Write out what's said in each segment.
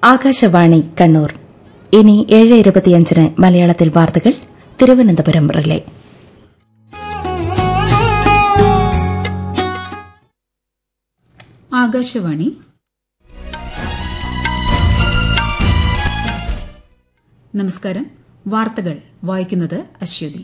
ആകാശവാണി കണ്ണൂർ ഇനി ഏഴ് ഇരുപത്തിയഞ്ചിന് മലയാളത്തിൽ വാർത്തകൾ തിരുവനന്തപുരം റിലേ ആകാശവാണി നമസ്കാരം വാർത്തകൾ വായിക്കുന്നത് അശ്വതി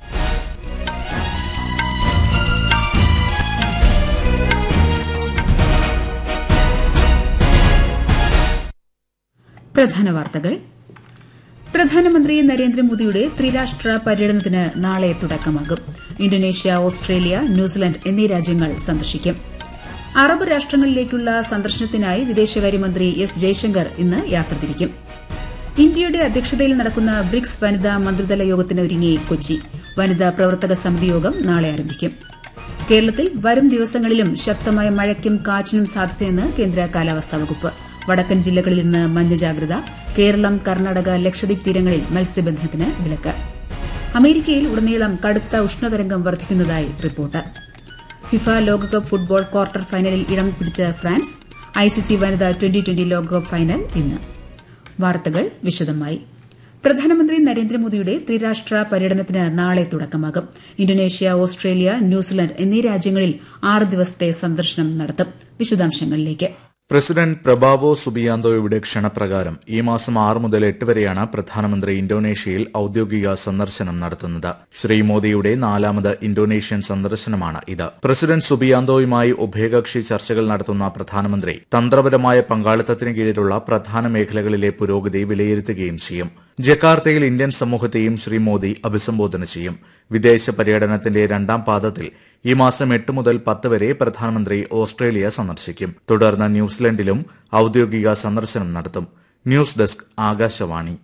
പ്രധാന വാർത്തകൾ പ്രധാനമന്ത്രി നരേന്ദ്രമോദിയുടെ ത്രിരാഷ്ട്ര പര്യടനത്തിന് നാളെ തുടക്കമാകും ഇന്തോനേഷ്യ ഓസ്ട്രേലിയ ന്യൂസിലൻഡ് എന്നീ രാജ്യങ്ങൾ സന്ദർശിക്കും അറബ് രാഷ്ട്രങ്ങളിലേക്കുള്ള സന്ദർശനത്തിനായി വിദേശകാര്യമന്ത്രി എസ് ജയശങ്കർ ഇന്ന് യാത്ര തിരിക്കും ഇന്ത്യയുടെ അധ്യക്ഷതയിൽ നടക്കുന്ന ബ്രിക്സ് വനിതാ മന്ത്രിതല യോഗത്തിന് ഒരുങ്ങി കൊച്ചി വനിതാ പ്രവർത്തക സമിതി യോഗം നാളെ ആരംഭിക്കും കേരളത്തിൽ വരും ദിവസങ്ങളിലും ശക്തമായ മഴയ്ക്കും കാറ്റിനും സാധ്യതയെന്ന് കേന്ദ്ര കാലാവസ്ഥാ വകുപ്പ് വടക്കൻ ജില്ലകളിൽ ഇന്ന് മഞ്ഞ ജാഗ്രത കേരളം കർണാടക ലക്ഷദ്വീപ് തീരങ്ങളിൽ മത്സ്യബന്ധനത്തിന് വിലക്ക് അമേരിക്കയിൽ ഉടനീളം കടുത്ത ഉഷ്ണതരംഗം വർദ്ധിക്കുന്നതായി റിപ്പോർട്ട് ഫിഫ ലോകകപ്പ് ഫുട്ബോൾ ക്വാർട്ടർ ഫൈനലിൽ ഇടം പിടിച്ച ഫ്രാൻസ് ഐസിസി വനിതാ ട്വന്റി ട്വന്റി ലോകകപ്പ് ഫൈനൽ ഇന്ന് വാർത്തകൾ വിശദമായി പ്രധാനമന്ത്രി നരേന്ദ്രമോദിയുടെ ത്രിരാഷ്ട്ര പര്യടനത്തിന് നാളെ തുടക്കമാകും ഇന്തോനേഷ്യ ഓസ്ട്രേലിയ ന്യൂസിലൻഡ് എന്നീ രാജ്യങ്ങളിൽ ആറ് ദിവസത്തെ സന്ദർശനം നടത്തും വിശദാംശങ്ങളിലേക്ക് പ്രസിഡന്റ് പ്രബാവോ സുബിയാന്തോയുടെ ക്ഷണപ്രകാരം ഈ മാസം ആറ് മുതൽ എട്ട് വരെയാണ് പ്രധാനമന്ത്രി ഇന്തോനേഷ്യയിൽ ഔദ്യോഗിക സന്ദർശനം നടത്തുന്നത് ശ്രീ മോദിയുടെ നാലാമത് ഇന്തോനേഷ്യൻ സന്ദർശനമാണ് ഇത് പ്രസിഡന്റ് സുബിയാന്തോയുമായി ഉഭയകക്ഷി ചർച്ചകൾ നടത്തുന്ന പ്രധാനമന്ത്രി തന്ത്രപരമായ പങ്കാളിത്തത്തിന് കീഴിലുള്ള പ്രധാന മേഖലകളിലെ പുരോഗതി വിലയിരുത്തുകയും ചെയ്യും ജക്കാർത്തയിൽ ഇന്ത്യൻ സമൂഹത്തെയും ശ്രീ മോദി അഭിസംബോധന ചെയ്യും വിദേശ പര്യടനത്തിന്റെ രണ്ടാം പാദത്തിൽ ഈ മാസം എട്ട് മുതൽ പത്ത് വരെ പ്രധാനമന്ത്രി ഓസ്ട്രേലിയ സന്ദർശിക്കും തുടർന്ന് ന്യൂസിലൻഡിലും ഔദ്യോഗിക സന്ദർശനം നടത്തും ന്യൂസ് ഡെസ്ക് ആകാശവാണി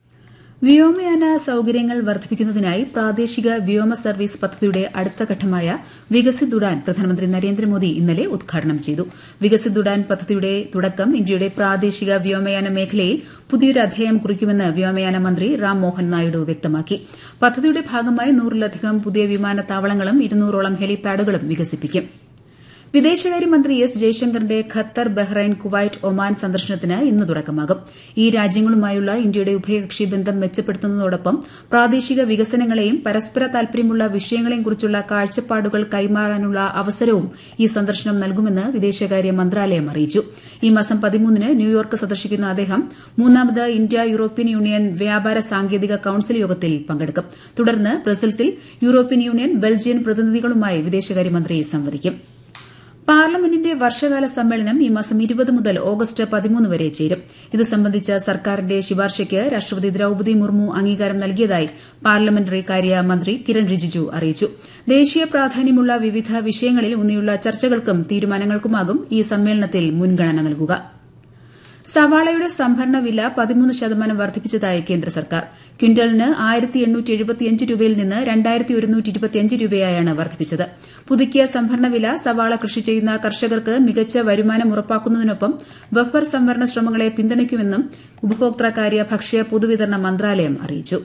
വ്യോമയാന സൌകര്യങ്ങൾ വർദ്ധിപ്പിക്കുന്നതിനായി പ്രാദേശിക വ്യോമ സർവീസ് പദ്ധതിയുടെ അടുത്ത ഘട്ടമായ വികസിത് ഉഡാൻ പ്രധാനമന്ത്രി നരേന്ദ്രമോദി ഇന്നലെ ഉദ്ഘാടനം ചെയ്തു വികസിത് ഉഡാൻ പദ്ധതിയുടെ തുടക്കം ഇന്ത്യയുടെ പ്രാദേശിക വ്യോമയാന മേഖലയിൽ പുതിയൊരു അധ്യായം കുറിക്കുമെന്ന് വ്യോമയാന മന്ത്രി റാം മോഹൻ നായിഡു വ്യക്തമാക്കി പദ്ധതിയുടെ ഭാഗമായി നൂറിലധികം പുതിയ വിമാനത്താവളങ്ങളും ഇരുന്നൂറോളം ഹെലിപാഡുകളും വികസിപ്പിക്കും വിദേശകാര്യമന്ത്രി എസ് ജയശങ്കറിന്റെ ഖത്തർ ബഹ്റൈൻ കുവൈറ്റ് ഒമാൻ സന്ദർശനത്തിന് ഇന്ന് തുടക്കമാകും ഈ രാജ്യങ്ങളുമായുള്ള ഇന്ത്യയുടെ ഉഭയകക്ഷി ബന്ധം മെച്ചപ്പെടുത്തുന്നതോടൊപ്പം പ്രാദേശിക വികസനങ്ങളെയും പരസ്പര താൽപര്യമുള്ള വിഷയങ്ങളെയും കുറിച്ചുള്ള കാഴ്ചപ്പാടുകൾ കൈമാറാനുള്ള അവസരവും ഈ സന്ദർശനം നൽകുമെന്ന് വിദേശകാര്യ മന്ത്രാലയം അറിയിച്ചു ഈ മാസം പതിമൂന്നിന് ന്യൂയോർക്ക് സന്ദർശിക്കുന്ന അദ്ദേഹം മൂന്നാമത് ഇന്ത്യ യൂറോപ്യൻ യൂണിയൻ വ്യാപാര സാങ്കേതിക കൌൺസിൽ യോഗത്തിൽ പങ്കെടുക്കും തുടർന്ന് ബ്രസൽസിൽ യൂറോപ്യൻ യൂണിയൻ ബെൽജിയൻ പ്രതിനിധികളുമായി വിദേശകാര്യമന്ത്രി സംവദിക്കും പാർലമെന്റിന്റെ വർഷകാല സമ്മേളനം ഈ മാസം ഇരുപത് മുതൽ ഓഗസ്റ്റ് പതിമൂന്ന് വരെ ചേരും ഇത് സംബന്ധിച്ച സർക്കാരിന്റെ ശുപാർശയ്ക്ക് രാഷ്ട്രപതി ദ്രൌപദി മുർമു അംഗീകാരം നൽകിയതായി പാർലമെന്ററി കാര്യ മന്ത്രി കിരൺ റിജിജു അറിയിച്ചു ദേശീയ പ്രാധാന്യമുള്ള വിവിധ വിഷയങ്ങളിൽ ഊന്നിയുള്ള ചർച്ചകൾക്കും തീരുമാനങ്ങൾക്കുമാകും ഈ സമ്മേളനത്തിൽ മുൻഗണന നൽകുക സവാളയുടെ സംഭരണ വില പതിമൂന്ന് ശതമാനം വർദ്ധിപ്പിച്ചതായി കേന്ദ്ര സർക്കാർ ക്വിന്റലിന് ആയിരത്തി എണ്ണൂറ്റി എഴുപത്തിയഞ്ച് രൂപയിൽ നിന്ന് രണ്ടായിരത്തി ഒരുന്നൂറ്റി ഇരുപത്തിയഞ്ച് രൂപയായാണ് വർദ്ധിപ്പിച്ചത് പുതുക്കിയ സംഭരണ വില സവാള കൃഷി ചെയ്യുന്ന കർഷകർക്ക് മികച്ച വരുമാനം ഉറപ്പാക്കുന്നതിനൊപ്പം ബഫർ സംവരണ ശ്രമങ്ങളെ പിന്തുണയ്ക്കുമെന്നും ഉപഭോക്തൃകാര്യ ഭക്ഷ്യ പൊതുവിതരണ മന്ത്രാലയം അറിയിച്ചു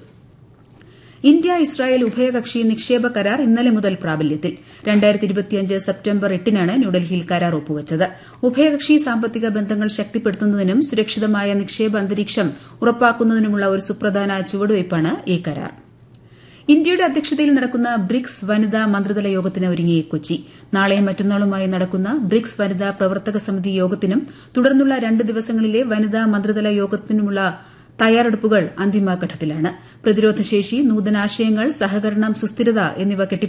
ഇന്ത്യ ഇസ്രായേൽ ഉഭയകക്ഷി നിക്ഷേപ കരാർ ഇന്നലെ മുതൽ പ്രാബല്യത്തിൽ സെപ്റ്റംബർ എട്ടിനാണ് ന്യൂഡൽഹിയിൽ കരാർ ഒപ്പുവച്ചത് ഉഭയകക്ഷി സാമ്പത്തിക ബന്ധങ്ങൾ ശക്തിപ്പെടുത്തുന്നതിനും സുരക്ഷിതമായ നിക്ഷേപ അന്തരീക്ഷം ഉറപ്പാക്കുന്നതിനുമുള്ള ഒരു സുപ്രധാന ചുവടുവയ്പ്പാണ് ഈ കരാർ ഇന്ത്യയുടെ അധ്യക്ഷതയിൽ നടക്കുന്ന ബ്രിക്സ് വനിതാ മന്ത്രിതല യോഗത്തിന് ഒരുങ്ങി കൊച്ചി നാളെയും മറ്റന്നാളുമായി നടക്കുന്ന ബ്രിക്സ് വനിതാ പ്രവർത്തക സമിതി യോഗത്തിനും തുടർന്നുള്ള രണ്ട് ദിവസങ്ങളിലെ വനിതാ മന്ത്രിതല യോഗത്തിനുമുള്ള തയ്യാറെടുപ്പുകൾ അന്തിമഘട്ടത്തിലാണ് പ്രതിരോധശേഷി നൂതനാശയങ്ങൾ സഹകരണം സുസ്ഥിരത എന്നിവ കെട്ടി